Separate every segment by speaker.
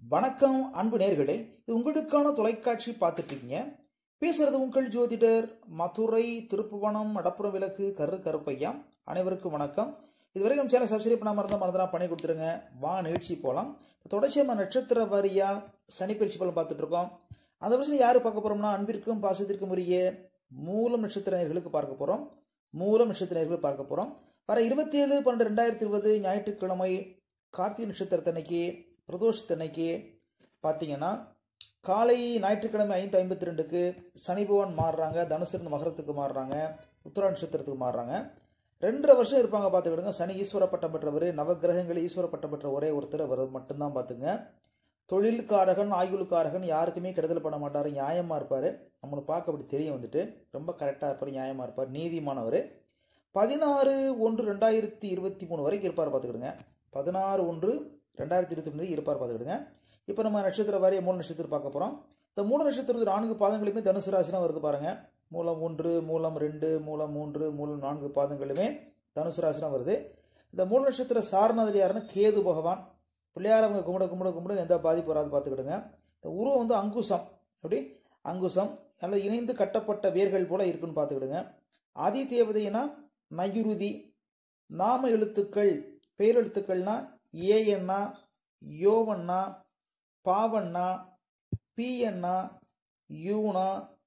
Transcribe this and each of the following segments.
Speaker 1: வணக்கம் அன்பு நேர்களே இது உங்களுக்கான தொலைக்காட்சி பார்த்துட்டு இருக்கீங்க பேசுறது உங்கள் ஜோதிடர் மதுரை திருப்புவனம் அடப்புறம் விளக்கு கரு கருப்பையா அனைவருக்கும் வணக்கம் இதுவரைக்கும் நம்ம சேனல் சப்ஸ்கிரைப் பண்ணாம இருந்தால் மறந்துடா பண்ணி கொடுத்துருங்க வா நிகழ்ச்சி போகலாம் தொடர்ச்சியாக நம்ம நட்சத்திர வாரியா சனி பயிற்சி பலன் பார்த்துட்டு இருக்கோம் அந்த வருஷம் யாரு பார்க்க போறோம்னா அன்பிற்கும் பாசத்திற்கும் உரிய மூலம் நட்சத்திர நேர்களுக்கு பார்க்க போறோம் மூலம் நட்சத்திர நேர்களுக்கு பார்க்க போறோம் வர இருபத்தி ஏழு பன்னெண்டு ரெண்டாயிரத்தி இருபது ஞாயிற்றுக்கிழமை கார்த்திகை நட்சத்திரத்தன்னைக்கு பிரதோஷத்தன்னைக்கு பார்த்தீங்கன்னா காலை ஞாயிற்றுக்கிழமை ஐந்து ஐம்பத்தி ரெண்டுக்கு சனி பகவான் மாறுறாங்க தனுசிருந்து மகரத்துக்கு மாறுறாங்க உத்தரா நட்சத்திரத்துக்கு மாறுறாங்க ரெண்டரை வருஷம் இருப்பாங்க பார்த்துக்கிடுங்க சனி ஈஸ்வர பட்டம் பெற்றவர் நவகிரகங்கள் ஈஸ்வர பட்டம் பெற்ற ஒரே ஒருத்தர் அவர் மட்டும்தான் பார்த்துங்க தொழில்காரகன் ஆயுளுக்காரகன் யாருக்குமே கெடுதல் பண்ண மாட்டார் நியாயமாக இருப்பார் நம்மளுக்கு பார்க்க அப்படி தெரியும் வந்துட்டு ரொம்ப கரெக்டாக இருப்பார் நியாயமாக இருப்பார் நீதிமானவர் பதினாறு ஒன்று ரெண்டாயிரத்தி இருபத்தி மூணு வரைக்கும் இருப்பார் பார்த்துக்கிடுங்க பதினாறு ஒன்று ரெண்டாயிரத்தி இருபத்தி மூணு இருப்பார் பார்த்துக்கிடுங்க இப்போ நம்ம நட்சத்திர வாரிய மூணு நட்சத்திரம் பார்க்க போகிறோம் இந்த மூணு நட்சத்திரத்து நான்கு பாதங்களுமே தனுசு ராசி தான் வருது பாருங்க மூலம் ஒன்று மூலம் ரெண்டு மூலம் மூன்று மூலம் நான்கு பாதங்களுமே தனுசு ராசி தான் வருது இந்த மூணு நட்சத்திர சாரணதில் யாருன்னா கேது பகவான் பிள்ளையார் அவங்க கும்பிட கும்பிட கும்பிட எந்த பாதிப்பு வராது பார்த்துக்கிடுங்க இந்த உருவம் வந்து அங்குசம் எப்படி அங்குசம் நல்ல இணைந்து கட்டப்பட்ட வேர்கள் போல இருக்குன்னு பார்த்துக்கிடுங்க ஆதி தேவதைனா நயுருதி நாம எழுத்துக்கள் பேரெழுத்துக்கள்னா ஏஎன்னா யோவண்ணா பாவண்ணா பிஎண்ணா யூனா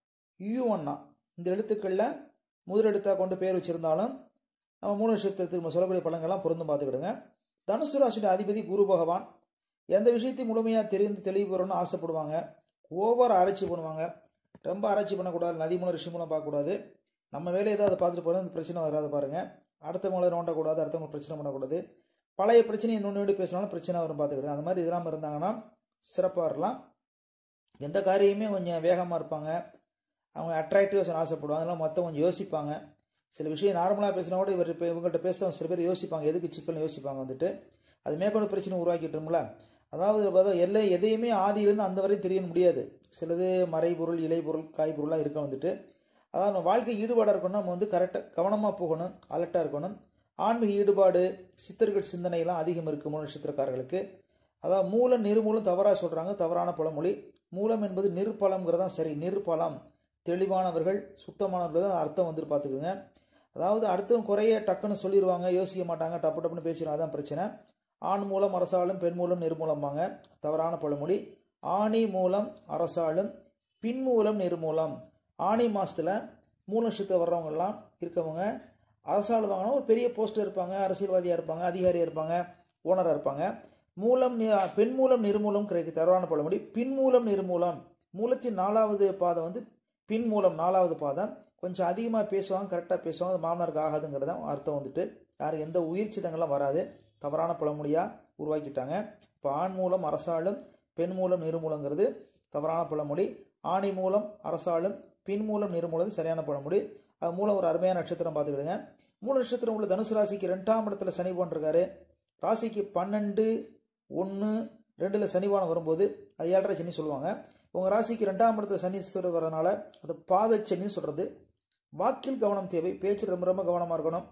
Speaker 1: யூவண்ணா இந்த எழுத்துக்களில் முதலெழுத்தாக கொண்டு பேர் வச்சிருந்தாலும் நம்ம மூணு நட்சத்திரத்துக்கு நம்ம சொல்லக்கூடிய பழங்கள்லாம் பொருந்தும் பார்த்துக்கிடுங்க தனுசு ராசியுடைய அதிபதி குரு பகவான் எந்த விஷயத்தையும் முழுமையாக தெரிந்து தெளிவு பெறணும்னு ஆசைப்படுவாங்க ஓவர் ஆராய்ச்சி பண்ணுவாங்க ரொம்ப ஆராய்ச்சி பண்ணக்கூடாது நதி மூலம் ரிஷி மூலம் பார்க்கக்கூடாது நம்ம வேலையை ஏதாவது பார்த்துட்டு போகிறது இந்த பிரச்சனை வராது பாருங்க அடுத்தவங்களை நோண்டக்கூடாது அடுத்தவங்க பிரச்சனை பண்ணக்கூடாது பழைய பிரச்சனையை நோண்டி பேசினாலும் பிரச்சனை வரும் பார்த்துக்கிட்டு அந்த மாதிரி இதெல்லாம் இருந்தாங்கன்னா சிறப்பாக இருக்கலாம் எந்த காரியமே கொஞ்சம் வேகமாக இருப்பாங்க அவங்க அட்ராக்டிவாக ஆசைப்படுவாங்க அதெல்லாம் மொத்தம் கொஞ்சம் யோசிப்பாங்க சில விஷயம் நார்மலாக பேசினா கூட இவர் இப்போ இவங்கள்ட்ட பேச சில பேர் யோசிப்பாங்க எதுக்கு சிக்கல்னு யோசிப்பாங்க வந்துட்டு அது மேற்கொண்டு பிரச்சனை உருவாக்கிட்டோம்ல அதாவது பார்த்தா எல்லை எதையுமே ஆதியிலேருந்து அந்த வரை தெரிய முடியாது சிலது மறைபொருள் இலைப்பொருள் காய்பொருளாக இருக்க வந்துட்டு அதாவது நம்ம வாழ்க்கை ஈடுபாடாக இருக்கணும் நம்ம வந்து கரெக்டாக கவனமாக போகணும் அலர்ட்டாக இருக்கணும் ஆன்மீக ஈடுபாடு சித்தர்கள் சிந்தனையெல்லாம் அதிகம் இருக்குது மூல நட்சத்திரக்காரர்களுக்கு அதாவது மூலம் நிர்மூலம் தவறாக சொல்கிறாங்க தவறான பழமொழி மூலம் என்பது நிற்பழம்ங்கிறது தான் சரி நிற்பழம் தெளிவானவர்கள் சுத்தமானவர்கள் தான் அர்த்தம் வந்து பார்த்துக்குங்க அதாவது அடுத்தவங்க குறைய டக்குன்னு சொல்லிடுவாங்க யோசிக்க மாட்டாங்க டப்பு டப்புன்னு பேசிடும் அதான் பிரச்சனை ஆண் மூலம் அரசாலும் பெண் மூலம் நிர்மூலம்பாங்க தவறான பழமொழி ஆணி மூலம் அரசாலும் பின் மூலம் நிர்மூலம் ஆணி மாதத்தில் மூணு நட்சத்திரம் வர்றவங்கெல்லாம் இருக்கவங்க அரசால் வாங்கினா ஒரு பெரிய போஸ்டர் இருப்பாங்க அரசியல்வாதியாக இருப்பாங்க அதிகாரியாக இருப்பாங்க ஓனராக இருப்பாங்க மூலம் பெண் மூலம் நிர்மூலம் கிடைக்க தரவான பழமொழி பின் மூலம் நிர்மூலம் மூலத்தின் நாலாவது பாதம் வந்து பின் மூலம் நாலாவது பாதம் கொஞ்சம் அதிகமாக பேசுவாங்க கரெக்டாக பேசுவாங்க அது மாமனாருக்கு ஆகாதுங்கிறத அர்த்தம் வந்துட்டு யாரும் எந்த உயிர் சிதங்கள்லாம் வராது தவறான பழமொழியாக உருவாக்கிட்டாங்க இப்போ ஆண் மூலம் அரசாலும் பெண் மூலம் நிர்மூலங்கிறது தவறான பழமொழி ஆணி மூலம் அரசாலும் பின் மூலம் நிர்மூலம் சரியான பழமொழி அது மூலம் ஒரு அருமையான நட்சத்திரம் பார்த்துக்கிடுங்க மூணு நட்சத்திரம் உள்ள தனுசு ராசிக்கு ரெண்டாம் இடத்துல சனி போன்றிருக்காரு ராசிக்கு பன்னெண்டு ஒன்று ரெண்டில் சனிவானம் வரும்போது அது ஏழரை சனி சொல்லுவாங்க உங்கள் ராசிக்கு ரெண்டாம் இடத்துல சனீஸ்வரர் வரனால அது பாதச்சனின்னு சொல்கிறது வாக்கில் கவனம் தேவை பேச்சு ரொம்ப ரொம்ப கவனமாக இருக்கணும்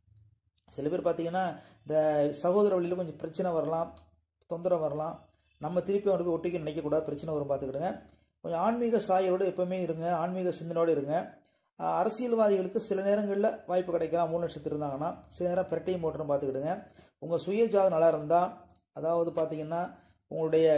Speaker 1: சில பேர் பார்த்தீங்கன்னா இந்த சகோதர வழியில் கொஞ்சம் பிரச்சனை வரலாம் தொந்தரவு வரலாம் நம்ம திருப்பி அவனுக்கு போய் ஒட்டிக்க நினைக்கக்கூடாது பிரச்சனை வரும் பார்த்துக்கிடுங்க கொஞ்சம் ஆன்மீக சாயோடு எப்பவுமே இருங்க ஆன்மீக சிந்தனோடு இருங்க அரசியல்வாதிகளுக்கு சில நேரங்களில் வாய்ப்பு கிடைக்கலாம் மூணு லட்சத்து இருந்தாங்கன்னா சில நேரம் பிரட்டையும் போட்டுன்னு பார்த்துக்கிடுங்க உங்கள் சுயஜாதம் நல்லா இருந்தால் அதாவது பார்த்தீங்கன்னா உங்களுடைய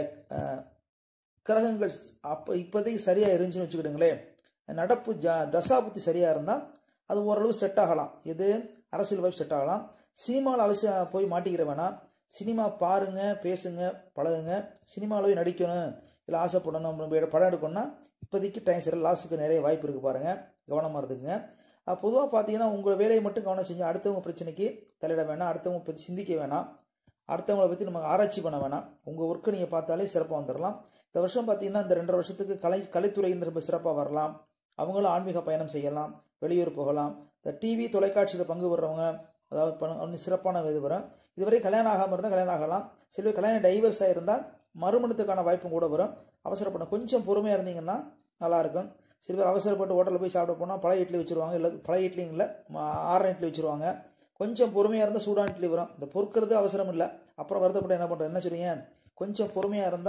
Speaker 1: கிரகங்கள் அப்போ இப்போதைக்கு சரியாக இருந்துச்சுன்னு வச்சுக்கிடுங்களேன் நடப்பு ஜா தசாபுத்தி சரியாக இருந்தால் அது ஓரளவு செட் ஆகலாம் எது அரசியல் வாய்ப்பு செட் ஆகலாம் சினிமாவில் அவசியம் போய் மாட்டிக்கிற வேணாம் சினிமா பாருங்க பேசுங்க பழகுங்க சினிமாவில் நடிக்கணும் இல்லை ஆசைப்படணும் படம் எடுக்கணும்னா இப்போதைக்கு டைம் சரி லாஸுக்கு நிறைய வாய்ப்பு இருக்குது பாருங்கள் கவனமாக இருந்துங்க பொதுவாக பார்த்தீங்கன்னா உங்கள் வேலையை மட்டும் கவனம் செஞ்சு அடுத்தவங்க பிரச்சனைக்கு தலையிட வேணாம் அடுத்தவங்க பற்றி சிந்திக்க வேணாம் அடுத்தவங்களை பற்றி நம்ம ஆராய்ச்சி பண்ண வேணாம் உங்கள் ஒர்க்கு நீங்கள் பார்த்தாலே சிறப்பாக வந்துடலாம் இந்த வருஷம் பார்த்தீங்கன்னா இந்த ரெண்டரை வருஷத்துக்கு கலை கலைத்துறையின் ரொம்ப சிறப்பாக வரலாம் அவங்களும் ஆன்மீக பயணம் செய்யலாம் வெளியூர் போகலாம் இந்த டிவி தொலைக்காட்சியில் பங்கு பெறவங்க அதாவது சிறப்பான இது வரும் இதுவரை கல்யாணம் ஆகாமல் இருந்தால் கல்யாணம் ஆகலாம் சில கல்யாணம் டைவர்ஸ் ஆகிருந்தால் மறுமணத்துக்கான வாய்ப்பும் கூட வரும் அவசரப்பட கொஞ்சம் பொறுமையாக இருந்தீங்கன்னா நல்லாயிருக்கும் சில பேர் அவசரப்பட்டு ஹோட்டலில் போய் சாப்பிட போனால் பழைய இட்லி வச்சுருவாங்க இல்லை பழைய இட்லிங்களில் ஆறு இட்லி வச்சுருவாங்க கொஞ்சம் பொறுமையாக இருந்தால் சூடான இட்லி வரும் இந்த பொறுக்கிறது அவசரம் இல்லை அப்புறம் வருத்தப்பட்டு என்ன பண்ணுறது என்ன சொல்றீங்க கொஞ்சம் பொறுமையாக இருந்தால்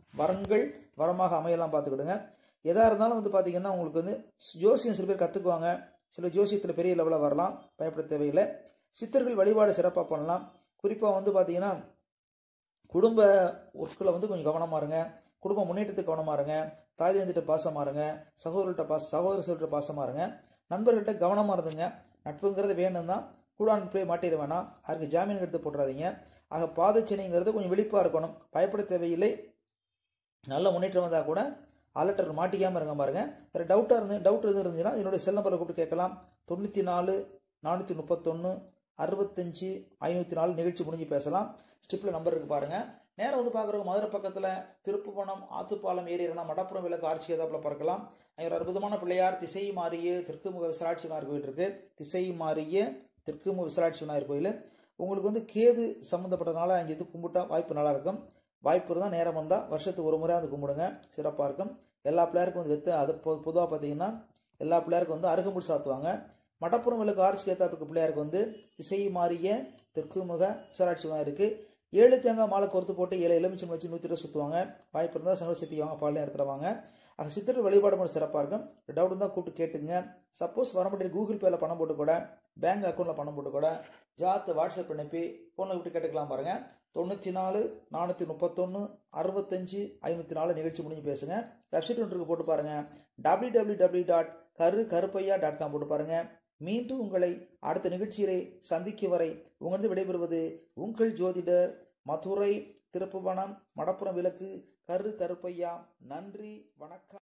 Speaker 1: வரங்கள் வரமாக அமையலாம் பார்த்துக்கிடுங்க எதாக இருந்தாலும் வந்து பார்த்தீங்கன்னா உங்களுக்கு வந்து ஜோசியம் சில பேர் கற்றுக்குவாங்க சில ஜோசியத்தில் பெரிய லெவலில் வரலாம் பயப்பட தேவையில்லை சித்தர்கள் வழிபாடு சிறப்பாக பண்ணலாம் குறிப்பாக வந்து பார்த்தீங்கன்னா குடும்ப ஒர்க்கில் வந்து கொஞ்சம் கவனமாக இருங்க குடும்ப முன்னேற்றத்துக்கு கவனமாக இருங்க தாய் தந்திட்ட பாசமாக இருங்க சகோதரர்கிட்ட பாச சகோதர சொல்கிட்ட பாசமாக இருங்க நண்பர்கள்ட்ட கவனமாக இருந்துங்க நட்புங்கிறது வேணும் தான் கூட அனுப்பி மாட்டிட வேணாம் அதுக்கு ஜாமீன் எடுத்து போட்டுறாதீங்க ஆக பாதச்சனைங்கிறது கொஞ்சம் விழிப்பாக இருக்கணும் பயப்பட தேவையில்லை நல்ல முன்னேற்றம் வந்தால் கூட அலட்டர் மாட்டிக்காமல் இருங்க பாருங்க வேறு டவுட்டாக இருந்து டவுட் எதுவும் இருந்துச்சுன்னா என்னுடைய செல் நம்பரை கூப்பிட்டு கேட்கலாம் தொண்ணூற்றி நாலு நானூற்றி முப்பத்தொன்று அறுபத்தஞ்சு ஐநூற்றி நாலு நிகழ்ச்சி முடிஞ்சு பேசலாம் ஸ்டிப்பில் நம்பர் இருக்கு பாருங்க நேரம் வந்து பார்க்குறவங்க மதுரை பக்கத்தில் திருப்புவனம் ஆத்துப்பாலம் ஏரியா மடப்புறம் விளக்கு ஆட்சி ஏதாப்பில் பார்க்கலாம் அங்கே ஒரு அற்புதமான பிள்ளையார் திசை மாறிய தெற்குமுக விசாலாட்சி விநாயகர் கோயில் இருக்கு திசை மாறிய தெற்குமுக விசாலாட்சி விநாயகர் கோயில் உங்களுக்கு வந்து கேது சம்மந்தப்பட்டதுனால அங்கே இது கும்பிட்டா வாய்ப்பு நல்லா இருக்கும் வாய்ப்பு இருந்தால் நேரம் வந்தால் வருஷத்துக்கு ஒரு முறை வந்து கும்பிடுங்க சிறப்பாக இருக்கும் எல்லா பிள்ளையாருக்கும் வந்து வெத்து அது பொதுவாக பார்த்தீங்கன்னா எல்லா பிள்ளையாருக்கும் வந்து அருகம்புல் சாத்துவாங்க மடப்புறம் விளக்கு ஆர்ச்சி ஏத்தாப்புக்கு பிள்ளையாருக்கு வந்து திசை மாறிய தெற்குமுக விசாலாட்சி இருக்கு ஏழு தேங்காய் மாலை கொறுத்து போட்டு ஏழு எலுமிச்சம் வச்சு நூற்றி இருபது சுற்றுவாங்க வாய்ப்பு இருந்தால் சங்க சிப்பி வாங்க பால் நேரத்தில் வாங்க ஆக சித்தர் வழிபாடு பண்ண சிறப்பாக இருக்கும் டவுட் இருந்தால் கூப்பிட்டு கேட்டுங்க சப்போஸ் வர முடியாது கூகுள் பேல பணம் போட்டு கூட பேங்க் அக்கௌண்ட்டில் பணம் போட்டு கூட ஜாத்து வாட்ஸ்அப் அனுப்பி ஃபோனில் விட்டு கேட்டுக்கலாம் பாருங்க தொண்ணூற்றி நாலு நானூற்றி முப்பத்தொன்று அறுபத்தஞ்சு ஐநூற்றி நாலு நிகழ்ச்சி முடிஞ்சு பேசுங்க வெப்சைட் ஒன்றுக்கு போட்டு பாருங்க டபிள்யூ டபிள்யூ டபிள்யூ டாட் கரு கருப்பையா டாட் காம் போட்டு பாருங்க மீண்டும் உங்களை அடுத்த நிகழ்ச்சியிலே சந்திக்கும் வரை உங்களது விடைபெறுவது உங்கள் ஜோதிடர் மதுரை திருப்புவனம் மடப்புறம் விளக்கு கரு கருப்பையா நன்றி வணக்கம்